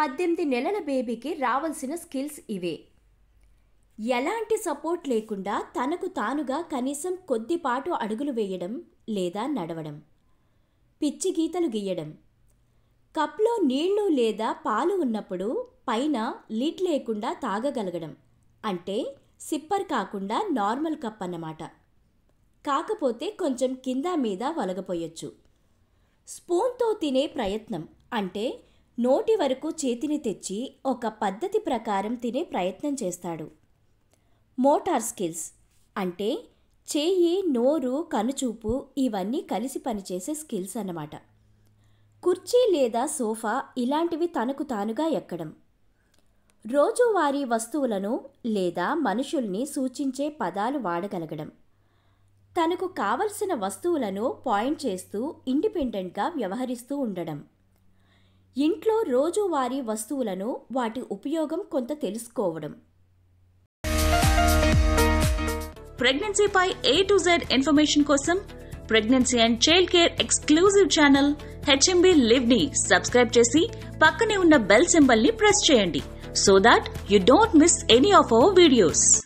పద్దెనిమిది నెలల బేబీకి రావాల్సిన స్కిల్స్ ఇవే ఎలాంటి సపోర్ట్ లేకుండా తనకు తానుగా కనీసం కొద్దిపాటు అడుగులు వేయడం లేదా నడవడం పిచ్చి గీతలు గీయడం కప్లో నీళ్లు లేదా పాలు ఉన్నప్పుడు పైన లిడ్ లేకుండా తాగగలగడం అంటే సిప్పర్ కాకుండా నార్మల్ కప్ అన్నమాట కాకపోతే కొంచెం కింద మీద వలగపోయొచ్చు స్పూన్తో తినే ప్రయత్నం అంటే నోటి వరకు చేతిని తెచ్చి ఒక పద్ధతి ప్రకారం తినే ప్రయత్నం చేస్తాడు మోటార్ స్కిల్స్ అంటే చేయి నోరు కనుచూపు ఇవన్నీ కలిసి పనిచేసే స్కిల్స్ అన్నమాట కుర్చీ లేదా సోఫా ఇలాంటివి తనకు తానుగా ఎక్కడం రోజువారీ వస్తువులను లేదా మనుషుల్ని సూచించే పదాలు వాడగలగడం తనకు కావలసిన వస్తువులను పాయింట్ చేస్తూ ఇండిపెండెంట్గా వ్యవహరిస్తూ ఉండడం ఇంట్లో రోజువారీ వస్తువులను వాటి ఉపయోగం కొంత తెలుసుకోవడం ప్రెగ్నెన్సీపై ఏ టు జెడ్ ఇన్ఫర్మేషన్ కోసం pregnancy and child care exclusive channel HMB live ని సబ్స్క్రైబ్ చేసి పక్కనే ఉన్న బెల్ సింబల్ ని ప్రెస్ చేయండి so that you don't miss any of our videos